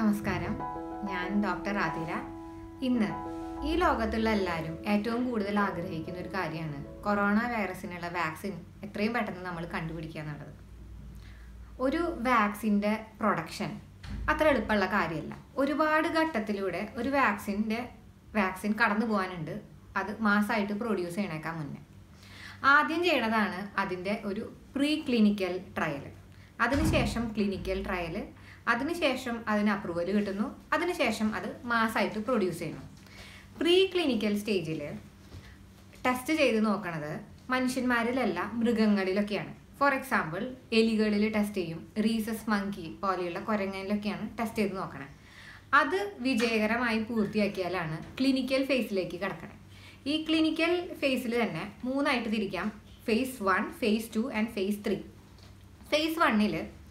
നമസ്കാരം ഞാൻ ഡോക്ടർ ആതിര ഇന്ന് ഈ ലോകത്തുള്ള എല്ലാവരും ഏറ്റവും കൂടുതൽ ആഗ്രഹിക്കുന്ന ഒരു കാര്യമാണ് കൊറോണ വൈറസിനുള്ള വാക്സിൻ എത്രയും പെട്ടെന്ന് നമ്മൾ കണ്ടുപിടിക്കുക എന്നുള്ളത് ഒരു വാക്സിൻ്റെ പ്രൊഡക്ഷൻ അത്ര എളുപ്പമുള്ള കാര്യമല്ല ഒരുപാട് ഘട്ടത്തിലൂടെ ഒരു വാക്സിൻ്റെ വാക്സിൻ കടന്നു പോകാനുണ്ട് അത് മാസമായിട്ട് പ്രൊഡ്യൂസ് ചെയ്യണേക്കാൻ മുന്നേ ആദ്യം ചെയ്യണതാണ് അതിൻ്റെ ഒരു പ്രീ ക്ലിനിക്കൽ ട്രയൽ അതിനുശേഷം ക്ലിനിക്കൽ ട്രയൽ അതിനുശേഷം അതിന് അപ്രൂവൽ കിട്ടുന്നു അതിനുശേഷം അത് മാസമായിട്ട് പ്രൊഡ്യൂസ് ചെയ്യണം പ്രീ ക്ലിനിക്കൽ സ്റ്റേജിൽ ടെസ്റ്റ് ചെയ്ത് നോക്കണത് മനുഷ്യന്മാരിലല്ല മൃഗങ്ങളിലൊക്കെയാണ് ഫോർ എക്സാമ്പിൾ എലികളിൽ ടെസ്റ്റ് ചെയ്യും റീസസ് മങ്കി പോലെയുള്ള കുരങ്ങനിലൊക്കെയാണ് ടെസ്റ്റ് ചെയ്ത് നോക്കണത് അത് വിജയകരമായി പൂർത്തിയാക്കിയാലാണ് ക്ലിനിക്കൽ ഫേസിലേക്ക് കിടക്കണത് ഈ ക്ലിനിക്കൽ ഫേസിൽ തന്നെ മൂന്നായിട്ട് തിരിക്കാം phase one phase two and phase three phase വണ്ണിൽ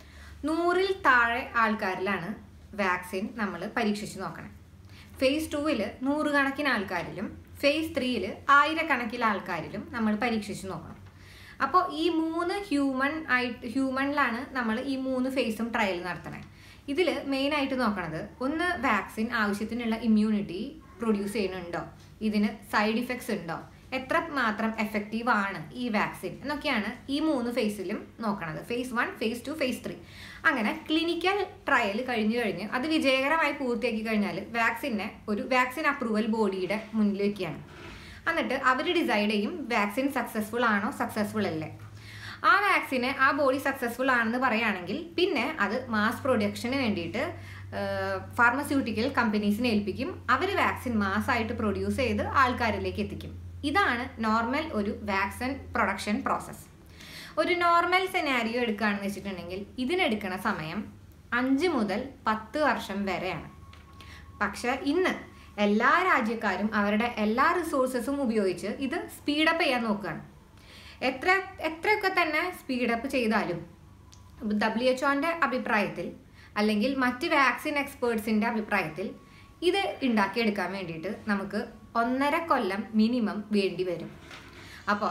നൂറിൽ താഴെ ആൾക്കാരിലാണ് വാക്സിൻ നമ്മൾ പരീക്ഷിച്ച് നോക്കണം ഫേസ് ടൂവിൽ നൂറുകണക്കിന് ആൾക്കാരിലും ഫേസ് ത്രീയിൽ ആയിരക്കണക്കിന് ആൾക്കാരിലും നമ്മൾ പരീക്ഷിച്ച് നോക്കണം അപ്പോൾ ഈ മൂന്ന് ഹ്യൂമൺ ആയിട്ട് ഹ്യൂമണിലാണ് നമ്മൾ ഈ മൂന്ന് ഫേസും ട്രയൽ നടത്തണത് ഇതിൽ മെയിനായിട്ട് നോക്കണത് ഒന്ന് വാക്സിൻ ആവശ്യത്തിനുള്ള ഇമ്മ്യൂണിറ്റി പ്രൊഡ്യൂസ് ചെയ്യുന്നുണ്ടോ ഇതിന് സൈഡ് ഇഫക്ട്സ് ഉണ്ടോ എത്ര മാത്രം എഫക്റ്റീവ് ആണ് ഈ വാക്സിൻ എന്നൊക്കെയാണ് ഈ മൂന്ന് ഫേസിലും നോക്കണത് phase one phase two phase three അങ്ങനെ ക്ലിനിക്കൽ ട്രയൽ കഴിഞ്ഞു കഴിഞ്ഞ് അത് വിജയകരമായി പൂർത്തിയാക്കി കഴിഞ്ഞാൽ വാക്സിനെ ഒരു വാക്സിൻ അപ്രൂവൽ ബോഡിയുടെ മുന്നിൽ വെക്കുകയാണ് എന്നിട്ട് അവർ ഡിസൈഡ് ചെയ്യും വാക്സിൻ സക്സസ്ഫുൾ ആണോ സക്സസ്ഫുൾ അല്ലേ ആ വാക്സിനെ ആ ബോഡി സക്സസ്ഫുൾ ആണെന്ന് പറയുകയാണെങ്കിൽ പിന്നെ അത് മാസ് പ്രൊഡക്ഷന് വേണ്ടിയിട്ട് ഫാർമസ്യൂട്ടിക്കൽ കമ്പനീസിനെ ഏൽപ്പിക്കും അവർ വാക്സിൻ മാസ്സായിട്ട് പ്രൊഡ്യൂസ് ചെയ്ത് ആൾക്കാരിലേക്ക് എത്തിക്കും ഇതാണ് നോർമൽ ഒരു വാക്സിൻ പ്രൊഡക്ഷൻ പ്രോസസ്സ് ഒരു നോർമൽ സെനാരിയോ എടുക്കുകയാണെന്ന് വെച്ചിട്ടുണ്ടെങ്കിൽ ഇതിനെടുക്കണ സമയം അഞ്ച് മുതൽ പത്ത് വർഷം വരെയാണ് പക്ഷെ ഇന്ന് എല്ലാ രാജ്യക്കാരും അവരുടെ എല്ലാ റിസോഴ്സസും ഉപയോഗിച്ച് ഇത് സ്പീഡപ്പ് ചെയ്യാൻ നോക്കുകയാണ് എത്ര എത്രയൊക്കെ തന്നെ സ്പീഡപ്പ് ചെയ്താലും ഡബ്ല്യു എച്ച് ഒൻ്റെ അഭിപ്രായത്തിൽ അല്ലെങ്കിൽ മറ്റ് വാക്സിൻ എക്സ്പേർട്സിൻ്റെ അഭിപ്രായത്തിൽ ഇത് ഉണ്ടാക്കിയെടുക്കാൻ വേണ്ടിയിട്ട് നമുക്ക് ഒന്നര കൊല്ലം മിനിമം വേണ്ടി വരും അപ്പോൾ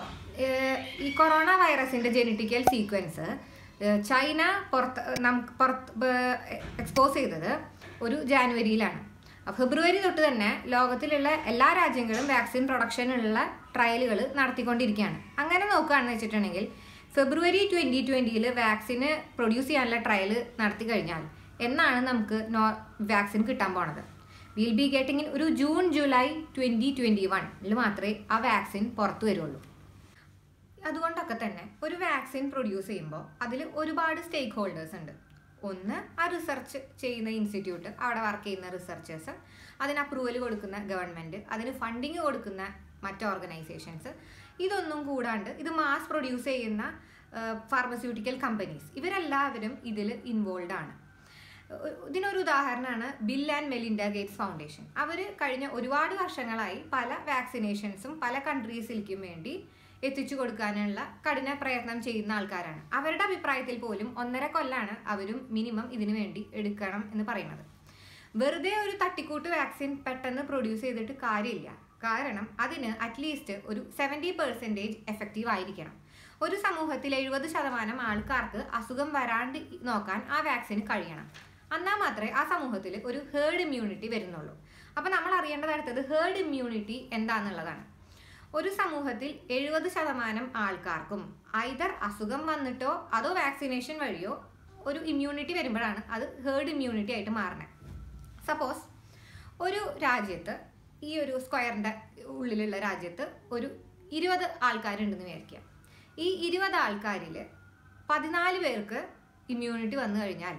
ഈ കൊറോണ വൈറസിൻ്റെ ജെനറ്റിക്കൽ സീക്വൻസ് ചൈന പുറത്ത് നമുക്ക് പുറത്ത് എക്സ്പോസ് ചെയ്തത് ഒരു ജാനുവരിയിലാണ് ഫെബ്രുവരി തൊട്ട് തന്നെ ലോകത്തിലുള്ള എല്ലാ രാജ്യങ്ങളും വാക്സിൻ പ്രൊഡക്ഷനുള്ള ട്രയലുകൾ നടത്തിക്കൊണ്ടിരിക്കുകയാണ് അങ്ങനെ നോക്കുകയാണെന്ന് വെച്ചിട്ടുണ്ടെങ്കിൽ ഫെബ്രുവരി ട്വൻറ്റി ട്വൻറ്റിയിൽ വാക്സിന് പ്രൊഡ്യൂസ് ചെയ്യാനുള്ള ട്രയൽ നടത്തി കഴിഞ്ഞാൽ എന്നാണ് നമുക്ക് നോ വാക്സിൻ കിട്ടാൻ പോണത് വിൽ ബി ഗെറ്റിംഗ് ഇൻ ഒരു ജൂൺ ജൂലൈ ട്വൻറ്റി ട്വൻറ്റി വണ്ണിൽ മാത്രമേ ആ വാക്സിൻ പുറത്തു വരുള്ളൂ അതുകൊണ്ടൊക്കെ തന്നെ ഒരു വാക്സിൻ പ്രൊഡ്യൂസ് ചെയ്യുമ്പോൾ അതിൽ ഒരുപാട് സ്റ്റേക്ക് ഹോൾഡേഴ്സ് ഉണ്ട് ഒന്ന് ആ റിസർച്ച് ചെയ്യുന്ന ഇൻസ്റ്റിറ്റ്യൂട്ട് അവിടെ വർക്ക് ചെയ്യുന്ന റിസർച്ചേഴ്സ് അതിന് അപ്രൂവൽ കൊടുക്കുന്ന ഗവൺമെൻറ് അതിന് ഫണ്ടിങ് കൊടുക്കുന്ന മറ്റ് ഓർഗനൈസേഷൻസ് ഇതൊന്നും കൂടാണ്ട് ഇത് മാസ് പ്രൊഡ്യൂസ് ചെയ്യുന്ന ഫാർമസ്യൂട്ടിക്കൽ കമ്പനീസ് ഇവരെല്ലാവരും ഇതിൽ ഇൻവോൾവ് ആണ് ഇതിനൊരു ഉദാഹരണമാണ് Bill and Melinda Gates Foundation അവർ കഴിഞ്ഞ ഒരുപാട് വർഷങ്ങളായി പല വാക്സിനേഷൻസും പല കൺട്രീസിലേക്കും വേണ്ടി എത്തിച്ചു കൊടുക്കാനുള്ള കഠിന പ്രയത്നം ചെയ്യുന്ന ആൾക്കാരാണ് അവരുടെ അഭിപ്രായത്തിൽ പോലും ഒന്നര കൊല്ലാണ് അവരും മിനിമം ഇതിനു വേണ്ടി എടുക്കണം എന്ന് പറയുന്നത് വെറുതെ ഒരു തട്ടിക്കൂട്ട് വാക്സിൻ പെട്ടെന്ന് പ്രൊഡ്യൂസ് ചെയ്തിട്ട് കാര്യമില്ല കാരണം അതിന് അറ്റ്ലീസ്റ്റ് ഒരു സെവൻറ്റി പെർസെൻറ്റേജ് എഫക്റ്റീവ് ആയിരിക്കണം ഒരു സമൂഹത്തിൽ എഴുപത് ശതമാനം ആൾക്കാർക്ക് അസുഖം വരാണ്ട് നോക്കാൻ ആ വാക്സിന് കഴിയണം എന്നാൽ മാത്രമേ ആ സമൂഹത്തിൽ ഒരു ഹേർഡ് ഇമ്മ്യൂണിറ്റി വരുന്നുള്ളൂ അപ്പോൾ നമ്മൾ അറിയേണ്ടത് അടുത്തത് ഹേർഡ് ഇമ്മ്യൂണിറ്റി എന്താണെന്നുള്ളതാണ് ഒരു സമൂഹത്തിൽ എഴുപത് ശതമാനം ആൾക്കാർക്കും ഐതർ അസുഖം വന്നിട്ടോ അതോ വാക്സിനേഷൻ വഴിയോ ഒരു ഇമ്മ്യൂണിറ്റി വരുമ്പോഴാണ് അത് ഹേർഡ് ഇമ്മ്യൂണിറ്റി ആയിട്ട് മാറണത് സപ്പോസ് ഒരു രാജ്യത്ത് ഈ ഒരു സ്ക്വയറിൻ്റെ ഉള്ളിലുള്ള രാജ്യത്ത് ഒരു ഇരുപത് ആൾക്കാരുണ്ടെന്ന് വിചാരിക്കുക ഈ ഇരുപത് ആൾക്കാരിൽ പതിനാല് പേർക്ക് ഇമ്മ്യൂണിറ്റി വന്നു കഴിഞ്ഞാൽ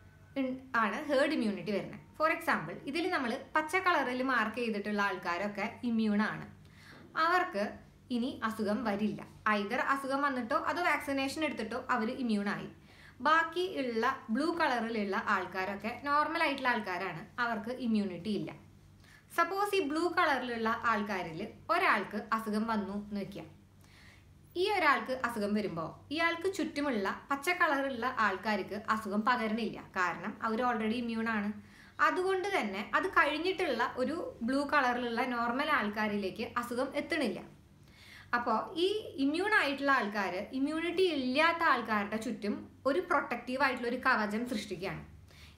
ആണ് ഹേർഡ് ഇമ്മ്യൂണിറ്റി വരുന്നത് ഫോർ എക്സാമ്പിൾ ഇതിൽ നമ്മൾ പച്ച കളറിൽ മാർക്ക് ചെയ്തിട്ടുള്ള ആൾക്കാരൊക്കെ ഇമ്മ്യൂണാണ് അവർക്ക് ഇനി അസുഖം വരില്ല ഐതർ അസുഖം വന്നിട്ടോ അതോ വാക്സിനേഷൻ എടുത്തിട്ടോ അവർ ഇമ്മ്യൂണായി ബാക്കി ഉള്ള ബ്ലൂ കളറിലുള്ള ആൾക്കാരൊക്കെ നോർമൽ ആയിട്ടുള്ള ആൾക്കാരാണ് അവർക്ക് ഇമ്മ്യൂണിറ്റി ഇല്ല സപ്പോസ് ഈ ബ്ലൂ കളറിലുള്ള ആൾക്കാരിൽ ഒരാൾക്ക് അസുഖം വന്നു എന്ന് വെക്കുക ഈ ഒരാൾക്ക് അസുഖം വരുമ്പോൾ ഇയാൾക്ക് ചുറ്റുമുള്ള പച്ച കളറുള്ള ആൾക്കാർക്ക് അസുഖം പകരണില്ല കാരണം അവർ ഓൾറെഡി ഇമ്മ്യൂണാണ് അതുകൊണ്ട് തന്നെ അത് കഴിഞ്ഞിട്ടുള്ള ഒരു ബ്ലൂ കളറിലുള്ള നോർമൽ ആൾക്കാരിലേക്ക് അസുഖം എത്തണില്ല അപ്പോൾ ഈ ഇമ്മ്യൂൺ ആയിട്ടുള്ള ആൾക്കാർ ഇമ്മ്യൂണിറ്റി ഇല്ലാത്ത ആൾക്കാരുടെ ചുറ്റും ഒരു പ്രൊട്ടക്റ്റീവ് ആയിട്ടുള്ള ഒരു കവചം സൃഷ്ടിക്കുകയാണ്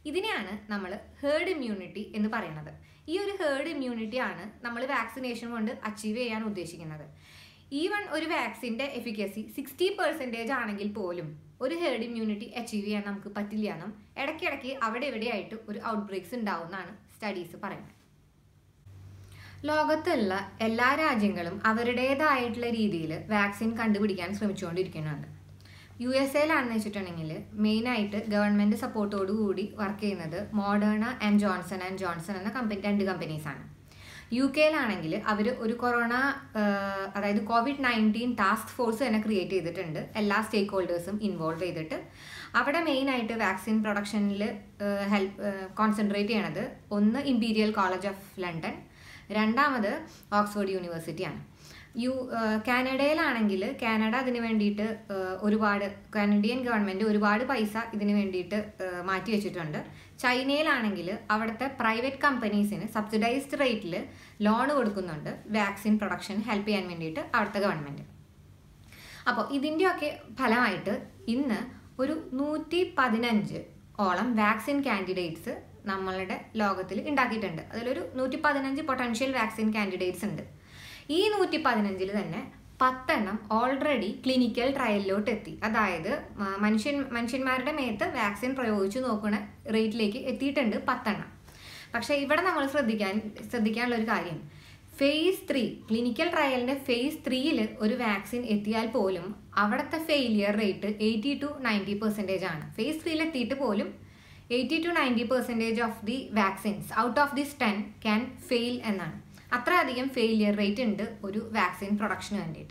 ഇതിനെയാണ് നമ്മൾ ഹേർഡ് ഇമ്മ്യൂണിറ്റി എന്ന് പറയുന്നത് ഈ ഒരു ഹേർഡ് ഇമ്മ്യൂണിറ്റി ആണ് നമ്മൾ വാക്സിനേഷൻ കൊണ്ട് അച്ചീവ് ചെയ്യാൻ ഉദ്ദേശിക്കുന്നത് ഈവൺ ഒരു വാക്സിൻ്റെ എഫിക്കസി സിക്സ്റ്റി പെർസെൻറ്റേജ് ആണെങ്കിൽ പോലും ഒരു ഹേർഡ് ഇമ്മ്യൂണിറ്റി അച്ചീവ് ചെയ്യാൻ നമുക്ക് പറ്റില്ല എന്നും ഇടയ്ക്കിടയ്ക്ക് അവിടെ എവിടെയായിട്ട് ഒരു ഔട്ട് ബ്രേക്സ് ഉണ്ടാവുമെന്നാണ് സ്റ്റഡീസ് പറയുന്നത് ലോകത്തുള്ള എല്ലാ രാജ്യങ്ങളും അവരുടേതായിട്ടുള്ള രീതിയിൽ വാക്സിൻ കണ്ടുപിടിക്കാൻ ശ്രമിച്ചുകൊണ്ടിരിക്കുന്നുണ്ട് യു എസ് എയിലാണെന്ന് വെച്ചിട്ടുണ്ടെങ്കിൽ മെയിനായിട്ട് ഗവൺമെൻറ് സപ്പോർട്ടോടു കൂടി വർക്ക് ചെയ്യുന്നത് Moderna and Johnson and Johnson എന്ന കമ്പനി രണ്ട് കമ്പനീസാണ് യു കെയിലാണെങ്കിൽ അവർ ഒരു കൊറോണ അതായത് കോവിഡ് നയൻറ്റീൻ ടാസ്ക് ഫോഴ്സ് തന്നെ ക്രിയേറ്റ് ചെയ്തിട്ടുണ്ട് എല്ലാ സ്റ്റേക്ക് ഹോൾഡേഴ്സും ഇൻവോൾവ് ചെയ്തിട്ട് അവിടെ മെയിനായിട്ട് വാക്സിൻ പ്രൊഡക്ഷനിൽ ഹെൽപ്പ് കോൺസെൻട്രേറ്റ് ചെയ്യണത് ഒന്ന് ഇമ്പീരിയൽ കോളേജ് ഓഫ് ലണ്ടൻ രണ്ടാമത് ഓക്സ്ഫോർഡ് യൂണിവേഴ്സിറ്റിയാണ് യു കാനഡയിലാണെങ്കിൽ കാനഡ അതിന് വേണ്ടിയിട്ട് ഒരുപാട് കാനഡിയൻ ഗവൺമെൻറ് ഒരുപാട് പൈസ ഇതിന് വേണ്ടിയിട്ട് മാറ്റി വെച്ചിട്ടുണ്ട് ചൈനയിലാണെങ്കിൽ അവിടുത്തെ പ്രൈവറ്റ് കമ്പനീസിന് സബ്സിഡൈസ്ഡ് റേറ്റിൽ ലോൺ കൊടുക്കുന്നുണ്ട് വാക്സിൻ പ്രൊഡക്ഷൻ ഹെൽപ്പ് ചെയ്യാൻ വേണ്ടിയിട്ട് അവിടുത്തെ ഗവൺമെൻറ് അപ്പോൾ ഇതിൻ്റെയൊക്കെ ഫലമായിട്ട് ഇന്ന് ഒരു നൂറ്റി പതിനഞ്ച് ഓളം വാക്സിൻ കാൻഡിഡേറ്റ്സ് നമ്മളുടെ ലോകത്തിൽ ഉണ്ടാക്കിയിട്ടുണ്ട് അതിലൊരു നൂറ്റി പതിനഞ്ച് പൊട്ടൻഷ്യൽ വാക്സിൻ കാൻഡിഡേറ്റ്സ് ഉണ്ട് ഈ നൂറ്റി പതിനഞ്ചിൽ തന്നെ പത്തെണ്ണം ഓൾറെഡി ക്ലിനിക്കൽ ട്രയലിലോട്ട് എത്തി അതായത് മനുഷ്യൻ മനുഷ്യന്മാരുടെ മേത്ത് വാക്സിൻ പ്രയോഗിച്ചു നോക്കുന്ന റേറ്റിലേക്ക് എത്തിയിട്ടുണ്ട് പത്തെണ്ണം പക്ഷേ ഇവിടെ നമ്മൾ ശ്രദ്ധിക്കാൻ ശ്രദ്ധിക്കാനുള്ള ഒരു കാര്യം ഫേസ് ത്രീ ക്ലിനിക്കൽ ട്രയലിൻ്റെ ഫേസ് ത്രീയിൽ ഒരു വാക്സിൻ എത്തിയാൽ പോലും അവിടുത്തെ failure rate eighty to ninety percentage ആണ് ഫേസ് ത്രീയിൽ എത്തിയിട്ട് പോലും eighty to ninety percentage of the vaccines out of this ten can fail എന്നാണ് അത്രയധികം ഫെയിലിയർ റേറ്റ് ഉണ്ട് ഒരു വാക്സിൻ പ്രൊഡക്ഷന് വേണ്ടിയിട്ട്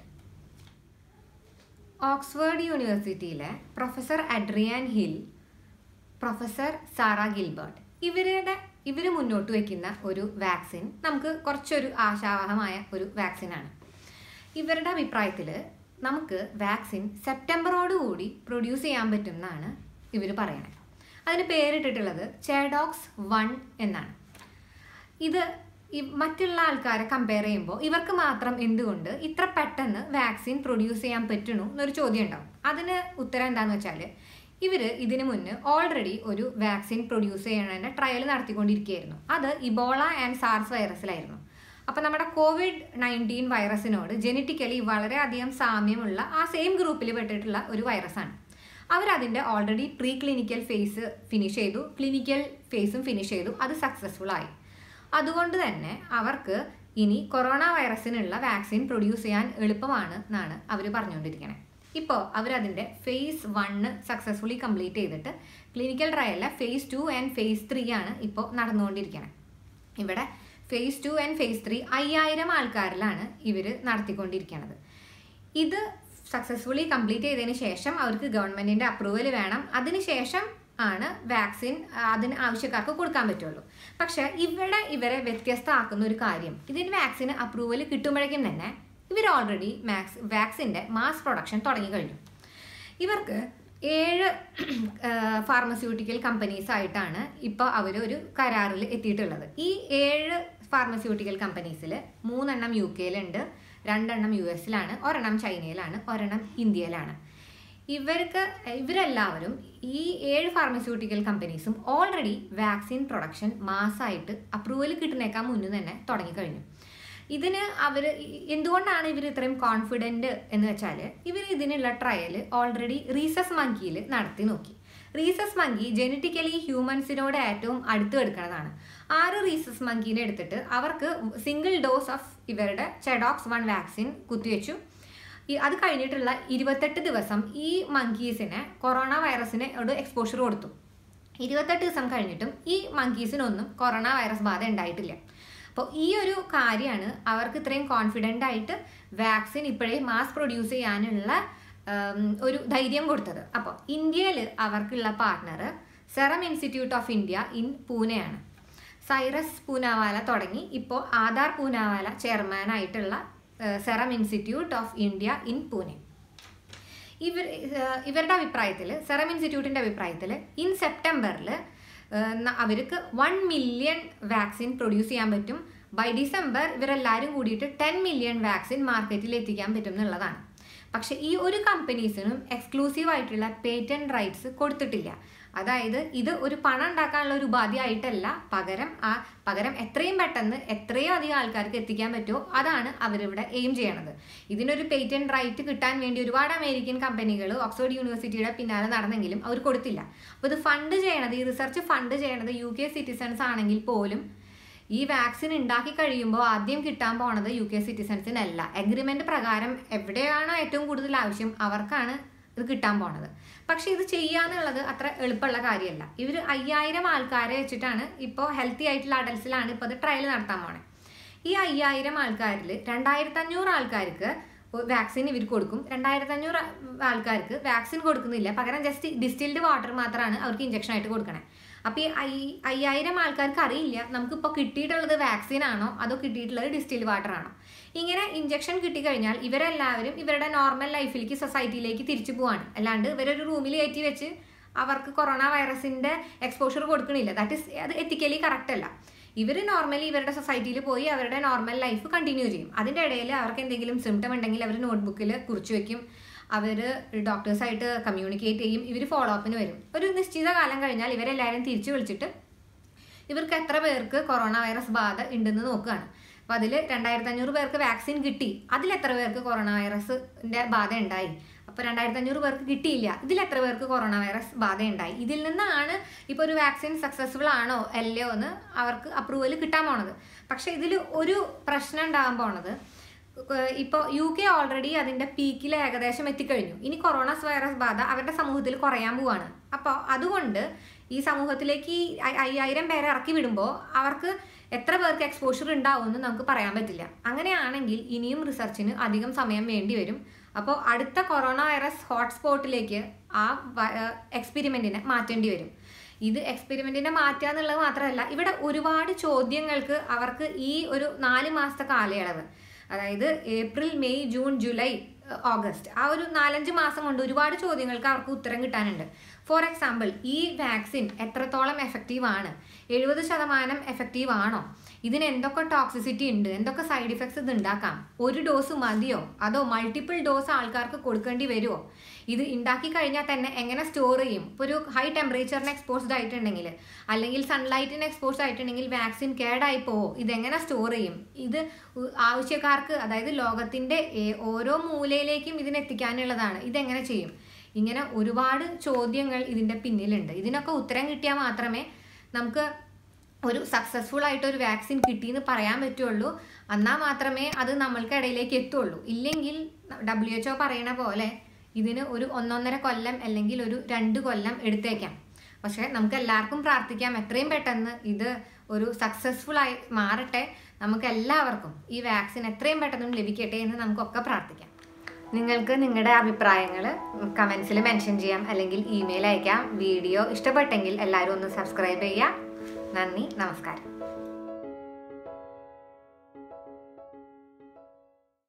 ഓക്സ്ഫോർഡ് യൂണിവേഴ്സിറ്റിയിലെ professor Adrian Hill professor Sarah Gilbert ഇവരുടെ ഇവർ മുന്നോട്ട് വയ്ക്കുന്ന ഒരു വാക്സിൻ നമുക്ക് കുറച്ചൊരു ആശാവഹമായ ഒരു വാക്സിനാണ് ഇവരുടെ അഭിപ്രായത്തിൽ നമുക്ക് വാക്സിൻ സെപ്റ്റംബറോടുകൂടി പ്രൊഡ്യൂസ് ചെയ്യാൻ പറ്റുമെന്നാണ് ഇവർ പറയുന്നത് അതിന് പേരിട്ടിട്ടുള്ളത് ചേഡോക്സ് വൺ എന്നാണ് ഇത് ഈ മറ്റുള്ള ആൾക്കാരെ കമ്പയർ ചെയ്യുമ്പോൾ ഇവർക്ക് മാത്രം എന്തുകൊണ്ട് ഇത്ര പെട്ടെന്ന് വാക്സിൻ പ്രൊഡ്യൂസ് ചെയ്യാൻ പറ്റണു എന്നൊരു ചോദ്യം ഉണ്ടാവും അതിന് ഉത്തരം എന്താണെന്ന് വെച്ചാൽ ഇവർ ഇതിനു മുന്നേ ഓൾറെഡി ഒരു വാക്സിൻ പ്രൊഡ്യൂസ് ചെയ്യണതിൻ്റെ ട്രയൽ നടത്തിക്കൊണ്ടിരിക്കുകയായിരുന്നു അത് ഇബോള ആൻഡ് സാർസ് വൈറസിലായിരുന്നു അപ്പം നമ്മുടെ കോവിഡ് നയൻറ്റീൻ വൈറസിനോട് ജനറ്റിക്കലി വളരെയധികം സാമ്യമുള്ള ആ സെയിം ഗ്രൂപ്പിൽ പെട്ടിട്ടുള്ള ഒരു വൈറസാണ് അവരതിൻ്റെ already pre clinical phase finish ചെയ്തു ക്ലിനിക്കൽ ഫേസും ഫിനിഷ് ചെയ്തു അത് സക്സസ്ഫുൾ ആയി അതുകൊണ്ട് തന്നെ അവർക്ക് ഇനി കൊറോണ വൈറസിനുള്ള വാക്സിൻ പ്രൊഡ്യൂസ് ചെയ്യാൻ എളുപ്പമാണ് എന്നാണ് അവർ പറഞ്ഞുകൊണ്ടിരിക്കുന്നത് ഇപ്പോൾ അവരതിൻ്റെ ഫേസ് വണ്ണ് സക്സസ്ഫുള്ളി കംപ്ലീറ്റ് ചെയ്തിട്ട് ക്ലിനിക്കൽ ട്രയലിലെ phase two and phase three ആണ് ഇപ്പോൾ നടന്നുകൊണ്ടിരിക്കുന്നത് ഇവിടെ phase two and phase three അയ്യായിരം ആൾക്കാരിലാണ് ഇവർ നടത്തിക്കൊണ്ടിരിക്കുന്നത് ഇത് സക്സസ്ഫുള്ളി കംപ്ലീറ്റ് ചെയ്തതിന് ശേഷം അവർക്ക് ഗവൺമെൻറ്റിൻ്റെ അപ്രൂവൽ വേണം അതിനുശേഷം ആണ് വാക്സിൻ അതിന് ആവശ്യക്കാർക്ക് കൊടുക്കാൻ പറ്റുള്ളൂ പക്ഷെ ഇവിടെ ഇവരെ വ്യത്യസ്തമാക്കുന്ന ഒരു കാര്യം ഇതിന് വാക്സിന് അപ്രൂവൽ കിട്ടുമ്പോഴേക്കും തന്നെ ഇവർ ഓൾറെഡി മാക്സ് വാക്സിൻ്റെ മാസ് പ്രൊഡക്ഷൻ തുടങ്ങി കഴിഞ്ഞു ഇവർക്ക് ഏഴ് ഫാർമസ്യൂട്ടിക്കൽ കമ്പനീസ് ആയിട്ടാണ് ഇപ്പോൾ അവർ ഒരു കരാറിൽ എത്തിയിട്ടുള്ളത് ഈ ഏഴ് ഫാർമസ്യൂട്ടിക്കൽ കമ്പനീസിൽ മൂന്നെണ്ണം യു കെയിലുണ്ട് രണ്ടെണ്ണം യു എസിലാണ് ഒരെണ്ണം ചൈനയിലാണ് ഒരെണ്ണം ഇന്ത്യയിലാണ് ഇവർക്ക് ഇവരെല്ലാവരും ഈ ഏഴ് ഫാർമസ്യൂട്ടിക്കൽ കമ്പനീസും ഓൾറെഡി വാക്സിൻ പ്രൊഡക്ഷൻ മാസമായിട്ട് അപ്രൂവൽ കിട്ടുന്നേക്കാൾ മുന്നേ തന്നെ തുടങ്ങിക്കഴിഞ്ഞു ഇതിന് അവർ എന്തുകൊണ്ടാണ് ഇവർ ഇത്രയും കോൺഫിഡൻറ്റ് എന്ന് വെച്ചാൽ ഇവർ ഇതിനുള്ള ട്രയൽ ഓൾറെഡി റീസസ് മങ്കിയിൽ നടത്തി നോക്കി റീസസ് മങ്കി ജനറ്റിക്കലി ഹ്യൂമൻസിനോട് ഏറ്റവും അടുത്ത് എടുക്കുന്നതാണ് ആറ് റീസസ് മങ്കീനെ എടുത്തിട്ട് അവർക്ക് സിംഗിൾ ഡോസ് ഓഫ് ഇവരുടെ ചെഡോക്സ് വൺ വാക്സിൻ കുത്തിവെച്ചു അത് കഴിഞ്ഞിട്ടുള്ള ഇരുപത്തെട്ട് ദിവസം ഈ മങ്കീസിനെ കൊറോണ വൈറസിന് ഒരു എക്സ്പോഷർ കൊടുത്തു ഇരുപത്തെട്ട് ദിവസം കഴിഞ്ഞിട്ടും ഈ മങ്കീസിനൊന്നും കൊറോണ വൈറസ് ബാധ ഉണ്ടായിട്ടില്ല അപ്പോൾ ഈ ഒരു കാര്യമാണ് അവർക്ക് ഇത്രയും കോൺഫിഡൻ്റ് ആയിട്ട് വാക്സിൻ ഇപ്പോഴേ മാസ് പ്രൊഡ്യൂസ് ചെയ്യാനുള്ള ഒരു ധൈര്യം കൊടുത്തത് അപ്പോൾ ഇന്ത്യയിൽ അവർക്കുള്ള partner Serum Institute of India in പൂനെയാണ് സൈറസ് പൂനാവാല തുടങ്ങി ഇപ്പോൾ ആധാർ പൂനാവാല ചെയർമാനായിട്ടുള്ള സെറം ഇൻസ്റ്റിറ്റ്യൂട്ട് ഓഫ് ഇന്ത്യ ഇൻ പൂനെ ഇവർ ഇവരുടെ അഭിപ്രായത്തിൽ സെറം ഇൻസ്റ്റിറ്റ്യൂട്ടിൻ്റെ അഭിപ്രായത്തിൽ ഇൻ സെപ്റ്റംബറിൽ അവർക്ക് വൺ മില്യൺ വാക്സിൻ പ്രൊഡ്യൂസ് ചെയ്യാൻ പറ്റും ബൈ ഡിസംബർ ഇവരെല്ലാവരും കൂടിയിട്ട് ടെൻ മില്യൺ വാക്സിൻ മാർക്കറ്റിൽ എത്തിക്കാൻ പറ്റും എന്നുള്ളതാണ് പക്ഷേ ഈ ഒരു കമ്പനീസിനും എക്സ്ക്ലൂസീവ് ആയിട്ടുള്ള പേറ്റൻറ്റ് റൈറ്റ്സ് കൊടുത്തിട്ടില്ല അതായത് ഇത് ഒരു പണം ഉണ്ടാക്കാനുള്ള ഒരു ഉപാധി ആയിട്ടല്ല പകരം ആ പകരം എത്രയും പെട്ടെന്ന് എത്രയും അധികം ആൾക്കാർക്ക് എത്തിക്കാൻ പറ്റുമോ അതാണ് അവരിവിടെ എയിം ചെയ്യണത് ഇതിനൊരു പേറ്റന്റ് റൈറ്റ് കിട്ടാൻ വേണ്ടി ഒരുപാട് അമേരിക്കൻ കമ്പനികൾ ഓക്സ്ഫോർഡ് യൂണിവേഴ്സിറ്റിയുടെ പിന്നാലെ നടന്നെങ്കിലും അവർ കൊടുത്തില്ല അപ്പോൾ ഇത് ഫണ്ട് ചെയ്യണത് ഈ റിസർച്ച് ഫണ്ട് ചെയ്യണത് യു കെ സിറ്റിസൺസ് ആണെങ്കിൽ പോലും ഈ വാക്സിൻ ഉണ്ടാക്കി കഴിയുമ്പോൾ ആദ്യം കിട്ടാൻ പോണത് യു കെ സിറ്റിസൺസിനല്ല എഗ്രിമെന്റ് പ്രകാരം എവിടെയാണോ ഏറ്റവും കൂടുതൽ ആവശ്യം അവർക്കാണ് ഇത് കിട്ടാൻ പോണത് പക്ഷെ ഇത് ചെയ്യാന്നുള്ളത് അത്ര എളുപ്പമുള്ള കാര്യമല്ല ഇവർ അയ്യായിരം ആൾക്കാരെ വെച്ചിട്ടാണ് ഇപ്പോൾ ഹെൽത്തി ആയിട്ടുള്ള അഡൽസിലാണ് ഇപ്പോൾ അത് ട്രയൽ നടത്താൻ പോണേ ഈ അയ്യായിരം ആൾക്കാരിൽ രണ്ടായിരത്തി അഞ്ഞൂറ് ആൾക്കാർക്ക് വാക്സിൻ ഇവർ കൊടുക്കും രണ്ടായിരത്തി അഞ്ഞൂറ് ആൾക്കാർക്ക് വാക്സിൻ കൊടുക്കുന്നില്ല പകരം ജസ്റ്റ് ഡിസ്റ്റിൽഡ് വാട്ടർ മാത്രമാണ് അവർക്ക് ഇഞ്ചക്ഷൻ ആയിട്ട് കൊടുക്കണേ അപ്പോൾ ഈ ഐ അയ്യായിരം ആൾക്കാർക്ക് അറിയില്ല നമുക്കിപ്പോൾ കിട്ടിയിട്ടുള്ളത് വാക്സിൻ ആണോ അതോ കിട്ടിയിട്ടുള്ളത് ഡിസ്റ്റിൽഡ് വാട്ടർ ആണോ ഇങ്ങനെ ഇഞ്ചക്ഷൻ കിട്ടിക്കഴിഞ്ഞാൽ ഇവരെല്ലാവരും ഇവരുടെ നോർമൽ ലൈഫിലേക്ക് സൊസൈറ്റിയിലേക്ക് തിരിച്ചു പോവാണ് അല്ലാണ്ട് ഇവരൊരു റൂമിൽ കയറ്റി വെച്ച് അവർക്ക് കൊറോണ വൈറസിന്റെ എക്സ്പോഷർ കൊടുക്കണില്ല ദാറ്റ് ഇസ് അത് എത്തിക്കലി കറക്റ്റ് അല്ല ഇവർ നോർമലി ഇവരുടെ സൊസൈറ്റിയിൽ പോയി അവരുടെ നോർമൽ ലൈഫ് കണ്ടിന്യൂ ചെയ്യും അതിൻ്റെ ഇടയിൽ അവർക്ക് എന്തെങ്കിലും സിംറ്റം ഉണ്ടെങ്കിൽ അവർ നോട്ട്ബുക്കിൽ കുറിച്ച് വെക്കും അവർ ഡോക്ടേഴ്സായിട്ട് കമ്മ്യൂണിക്കേറ്റ് ചെയ്യും ഇവർ ഫോളോ അപ്പിന് വരും ഒരു നിശ്ചിത കാലം കഴിഞ്ഞാൽ ഇവരെല്ലാവരും തിരിച്ചു വിളിച്ചിട്ട് ഇവർക്ക് എത്ര പേർക്ക് കൊറോണ വൈറസ് ബാധ ഉണ്ടെന്ന് നോക്കുകയാണ് അപ്പോൾ അതിൽ രണ്ടായിരത്തി അഞ്ഞൂറ് പേർക്ക് വാക്സിൻ കിട്ടി അതിൽ എത്ര പേർക്ക് കൊറോണ വൈറസിന്റെ ബാധ ഉണ്ടായി അപ്പോൾ രണ്ടായിരത്തി അഞ്ഞൂറ് പേർക്ക് കിട്ടിയില്ല ഇതിൽ എത്ര പേർക്ക് കൊറോണ വൈറസ് ബാധ ഉണ്ടായി ഇതിൽ നിന്നാണ് ഇപ്പോൾ ഒരു വാക്സിൻ സക്സസ്ഫുൾ ആണോ അല്ലയോ എന്ന് അവർക്ക് അപ്രൂവൽ കിട്ടാൻ പോണത് പക്ഷെ ഇതിൽ ഒരു പ്രശ്നം ഉണ്ടാകാൻ പോണത് ഇപ്പോൾ യു കെ ഓൾറെഡി അതിൻ്റെ പീക്കിൽ ഏകദേശം എത്തിക്കഴിഞ്ഞു ഇനി കൊറോണ വൈറസ് ബാധ അവരുടെ സമൂഹത്തിൽ കുറയാൻ പോവാണ് അപ്പോൾ അതുകൊണ്ട് ഈ സമൂഹത്തിലേക്ക് ഈ അയ്യായിരം പേരെ ഇറക്കി വിടുമ്പോൾ അവർക്ക് എത്ര പേർക്ക് എക്സ്പോഷർ ഉണ്ടാവും എന്ന് നമുക്ക് പറയാൻ പറ്റില്ല അങ്ങനെയാണെങ്കിൽ ഇനിയും റിസർച്ചിന് അധികം സമയം വേണ്ടി വരും അപ്പോൾ അടുത്ത കൊറോണ വൈറസ് ഹോട്ട്സ്പോട്ടിലേക്ക് ആ എക്സ്പെരിമെൻറ്റിനെ മാറ്റേണ്ടി വരും ഇത് എക്സ്പെരിമെൻറ്റിനെ മാറ്റുക എന്നുള്ളത് മാത്രമല്ല ഇവിടെ ഒരുപാട് ചോദ്യങ്ങൾക്ക് അവർക്ക് ഈ ഒരു നാല് മാസത്തെ കാലയളവ് അതായത് April May June July August ആ ഒരു നാലഞ്ച് മാസം കൊണ്ട് ഒരുപാട് ചോദ്യങ്ങൾക്ക് അവർക്ക് ഉത്തരം കിട്ടാനുണ്ട് ഫോർ എക്സാമ്പിൾ ഈ വാക്സിൻ എത്രത്തോളം എഫക്റ്റീവ് ആണ് എഴുപത് ശതമാനം എഫക്റ്റീവ് ആണോ ഇതിന് എന്തൊക്കെ ടോക്സിസിറ്റി ഉണ്ട് എന്തൊക്കെ സൈഡ് ഇഫക്ട്സ് ഇത് ഉണ്ടാക്കാം ഒരു ഡോസ് മതിയോ അതോ മൾട്ടിപ്പിൾ ഡോസ് ആൾക്കാർക്ക് കൊടുക്കേണ്ടി വരുമോ ഇത് ഉണ്ടാക്കി കഴിഞ്ഞാൽ തന്നെ എങ്ങനെ സ്റ്റോർ ചെയ്യും ഇപ്പോൾ ഒരു ഹൈ ടെമ്പറേച്ചറിന് എക്സ്പോസ്ഡ് ആയിട്ടുണ്ടെങ്കിൽ അല്ലെങ്കിൽ സൺലൈറ്റിന് എക്സ്പോസ്ഡ് ആയിട്ടുണ്ടെങ്കിൽ വാക്സിൻ കേടായി പോവോ ഇതെങ്ങനെ സ്റ്റോർ ചെയ്യും ഇത് ആവശ്യക്കാർക്ക് അതായത് ലോകത്തിൻ്റെ ഓരോ മൂലയിലേക്കും ഇതിനെത്തിക്കാനുള്ളതാണ് ഇതെങ്ങനെ ചെയ്യും ഇങ്ങനെ ഒരുപാട് ചോദ്യങ്ങൾ ഇതിൻ്റെ പിന്നിലുണ്ട് ഇതിനൊക്കെ ഉത്തരം കിട്ടിയാൽ മാത്രമേ നമുക്ക് ഒരു സക്സസ്ഫുൾ ആയിട്ട് ഒരു വാക്സിൻ കിട്ടിയെന്ന് പറയാൻ പറ്റുള്ളൂ എന്നാൽ മാത്രമേ അത് നമ്മൾക്കിടയിലേക്ക് എത്തുള്ളൂ ഇല്ലെങ്കിൽ ഡബ്ല്യു എച്ച് ഒ പറയണ പോലെ ഇതിന് ഒരു ഒന്നൊന്നര കൊല്ലം അല്ലെങ്കിൽ ഒരു രണ്ട് കൊല്ലം എടുത്തേക്കാം പക്ഷേ നമുക്ക് എല്ലാവർക്കും പ്രാർത്ഥിക്കാം എത്രയും പെട്ടെന്ന് ഇത് ഒരു സക്സസ്ഫുൾ ആയി മാറട്ടെ നമുക്ക് എല്ലാവർക്കും ഈ വാക്സിൻ എത്രയും പെട്ടെന്ന് ലഭിക്കട്ടെ എന്ന് നമുക്കൊക്കെ പ്രാർത്ഥിക്കാം നിങ്ങൾക്ക് നിങ്ങളുടെ അഭിപ്രായങ്ങൾ കമൻസിൽ മെൻഷൻ ചെയ്യാം അല്ലെങ്കിൽ ഇമെയിൽ അയക്കാം വീഡിയോ ഇഷ്ടപ്പെട്ടെങ്കിൽ എല്ലാവരും ഒന്ന് സബ്സ്ക്രൈബ് ചെയ്യാം നന്ദി നമസ്കാരം